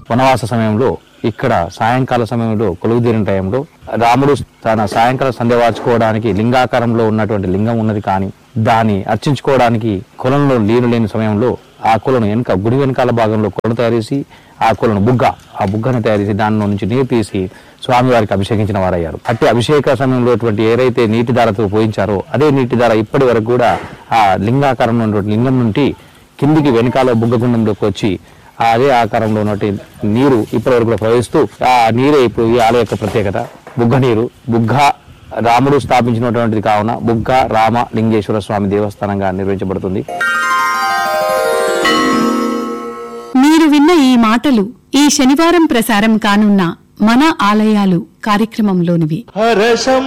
వనవాస సమయంలో ఇక్కడ సాయంకాల సమయంలో కొలువుదీరిన టైంలో రాముడు తన సాయంకాల సంధ్య వార్చుకోవడానికి లింగాకారంలో ఉన్నటువంటి లింగం ఉన్నది కానీ దాన్ని అర్చించుకోవడానికి కులంలో నీరు లేని సమయంలో ఆ కులను వెనుక గుడి వెనకాల భాగంలో కొలను తయారు చేసి ఆ కులను బుగ్గ ఆ బుగ్గను తయారు చేసి దానిలో నుంచి నీరు తీసి స్వామివారికి అభిషేకించిన వారయ్యారు అట్టి అభిషేక సమయంలో అటువంటి ఏదైతే నీటి ధారతో పోయించారో అదే నీటి ధార ఇప్పటి వరకు కూడా ఆ లింగాకారంలో ఉన్నటువంటి లింగం నుండి కిందికి వెనకాల బుగ్గ గుండంలోకి వచ్చి ఆ అదే ఆకారంలో ఉన్నటువంటి నీరు ఇప్పటి వరకు కూడా ప్రవహిస్తూ ఆ నీరే ఇప్పుడు ఈ ఆలయ యొక్క ప్రత్యేకత బుగ్గ నీరు బుగ్గ రాముడు స్థాపించినటువంటిది కావున బుగ్గ రామ లింగేశ్వర స్వామి దేవస్థానంగా నిర్వహించబడుతుంది మీరు విన్న ఈ మాటలు ఈ శనివారం ప్రసారం కానున్న మన ఆలయాలు కార్యక్రమంలోనివి హరసం